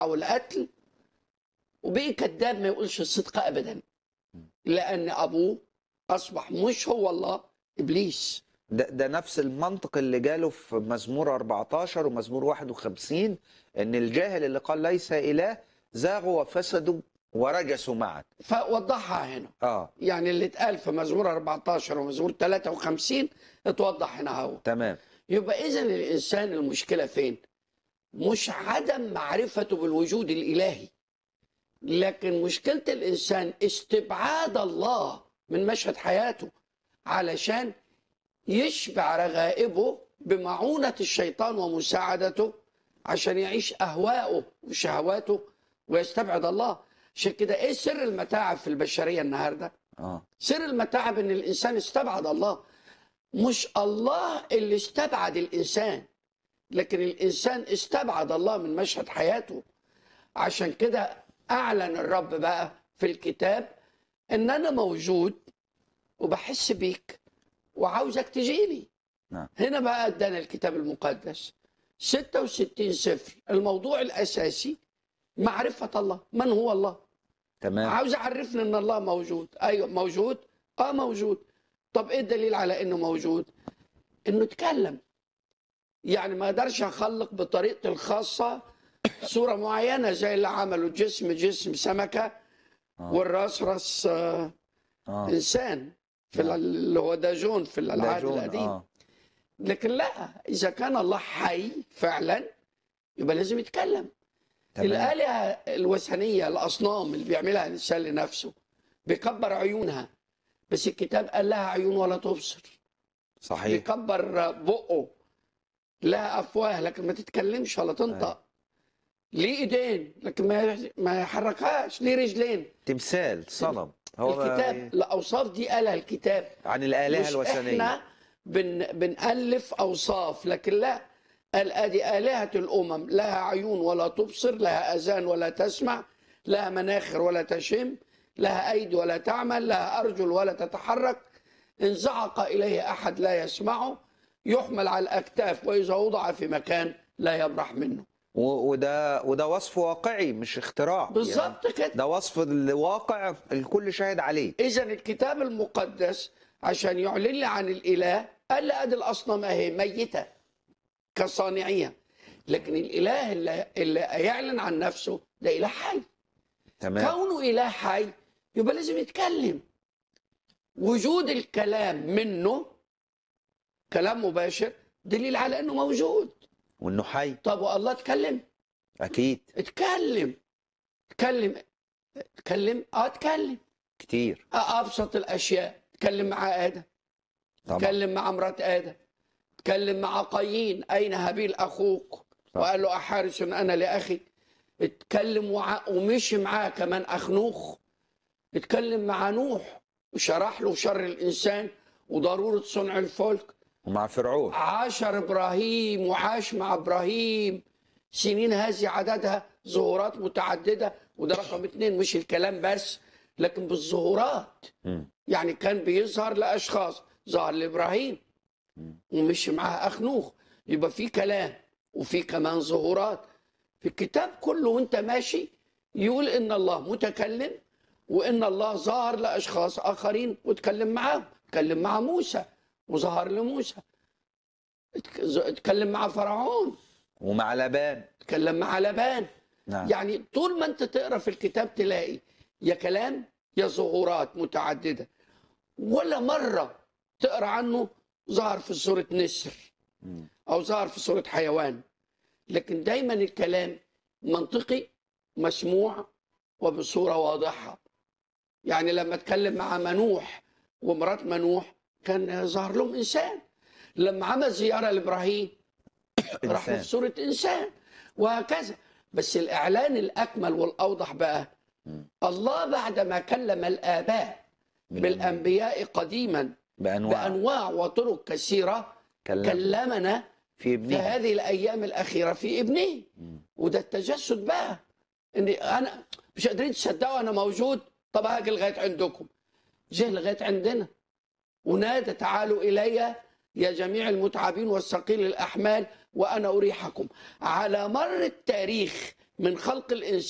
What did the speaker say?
او القتل وبقي كذاب ما يقولش الصدق ابدا لان ابوه اصبح مش هو الله ابليس ده, ده نفس المنطق اللي جاله في مزمور 14 ومزمور 51 ان الجاهل اللي قال ليس اله زاغوا وفسدوا ورجسوا معا فوضحها هنا اه يعني اللي اتقال في مزمور 14 ومزمور 53 اتوضح هنا اهو تمام يبقى اذا الانسان المشكله فين؟ مش عدم معرفته بالوجود الالهي لكن مشكله الانسان استبعاد الله من مشهد حياته علشان يشبع رغائبه بمعونه الشيطان ومساعدته عشان يعيش اهواءه وشهواته ويستبعد الله عشان كده ايه سر المتاعب في البشريه النهارده؟ اه سر المتاعب ان الانسان استبعد الله مش الله اللي استبعد الانسان لكن الانسان استبعد الله من مشهد حياته عشان كده اعلن الرب بقى في الكتاب ان انا موجود وبحس بيك وعاوزك تجيلي نعم. هنا بقى ادانا الكتاب المقدس 66 سفر الموضوع الاساسي معرفه الله من هو الله تمام عاوز اعرفني ان الله موجود ايوه موجود اه موجود طب ايه الدليل على انه موجود انه اتكلم يعني ما اقدرش اخلق بطريقتي الخاصه صوره معينه زي اللي عملوا جسم جسم سمكه آه. والراس راس آه اه انسان في نعم. ال- اللي هو داجون في ده الالعاب جون، القديم اه لكن لا اذا كان الله حي فعلا يبقى لازم يتكلم تمام الآلهة الوثنية الأصنام اللي بيعملها الإنسان لنفسه بيكبر عيونها بس الكتاب قال لها عيون ولا تبصر صحيح بيكبر بقه لها أفواه لكن ما تتكلمش ولا تنطق ليه إيدين لكن ما ما يحركهاش ليه رجلين تمثال صنم هو الكتاب الأوصاف دي قالها الكتاب عن الآلهة مش الوثنية احنا بن بنألف أوصاف لكن لا قال ادي آلهة الأمم لها عيون ولا تبصر لها أذان ولا تسمع لها مناخر ولا تشم لها أيدي ولا تعمل لها أرجل ولا تتحرك إن زعق إليه أحد لا يسمعه يحمل على الأكتاف وإذا وضع في مكان لا يبرح منه و- وده وده وصف واقعي مش اختراع يعني بالظبط كده ده وصف الواقع الكل شاهد عليه إذا الكتاب المقدس عشان يعلن لي عن الإله قال لي أدي الأصنام أهي ميتة كصانعيها لكن الإله اللي, اللي يعلن عن نفسه ده إله حي تمام كونه إله حي يبقى لازم يتكلم وجود الكلام منه كلام مباشر دليل على انه موجود وانه حي طب والله اتكلم اكيد اتكلم اتكلم اتكلم اه اتكلم كتير آه ابسط الاشياء اتكلم مع ادم طبعا اتكلم مع مرات ادم اتكلم مع قايين اين هابيل اخوك صح. وقال له احارس انا لاخي اتكلم وع... ومشي معاه كمان اخنوخ اتكلم مع نوح وشرح له شر الانسان وضروره صنع الفلك ومع فرعون عاشر ابراهيم وعاش مع ابراهيم سنين هذه عددها ظهورات متعدده وده رقم اتنين مش الكلام بس لكن بالظهورات مم. يعني كان بيظهر لاشخاص ظهر لابراهيم ومشي معاه اخنوخ يبقى في كلام وفي كمان ظهورات في الكتاب كله وانت ماشي يقول ان الله متكلم وان الله ظهر لاشخاص اخرين واتكلم معاهم اتكلم مع موسى وظهر لموسى اتك- اتكلم مع فرعون ومع لبان اتكلم مع لبان نعم يعني طول ما انت تقرا في الكتاب تلاقي يا كلام يا ظهورات متعدده ولا مره تقرا عنه ظهر في صوره نسر مم. او ظهر في صوره حيوان لكن دايما الكلام منطقي مسموع وبصوره واضحه يعني لما اتكلم مع منوح ومرات منوح كان ظهر لهم انسان لما عمل زياره لابراهيم راح له إنسان. في صوره انسان وهكذا بس الاعلان الاكمل والاوضح بقى مم. الله بعدما كلم الاباء بالانبياء قديما بانواع بانواع وطرق كثيره كلم كلمنا في في ابنه هذه الايام الاخيره في ابنه مم. وده التجسد بقى اني انا مش قادرين تصدقوا انا موجود طب هاجي لغايه عندكم جه لغايه عندنا ونادى تعالوا الي يا جميع المتعبين والثقيل الاحمال وانا اريحكم على مر التاريخ من خلق الإنسان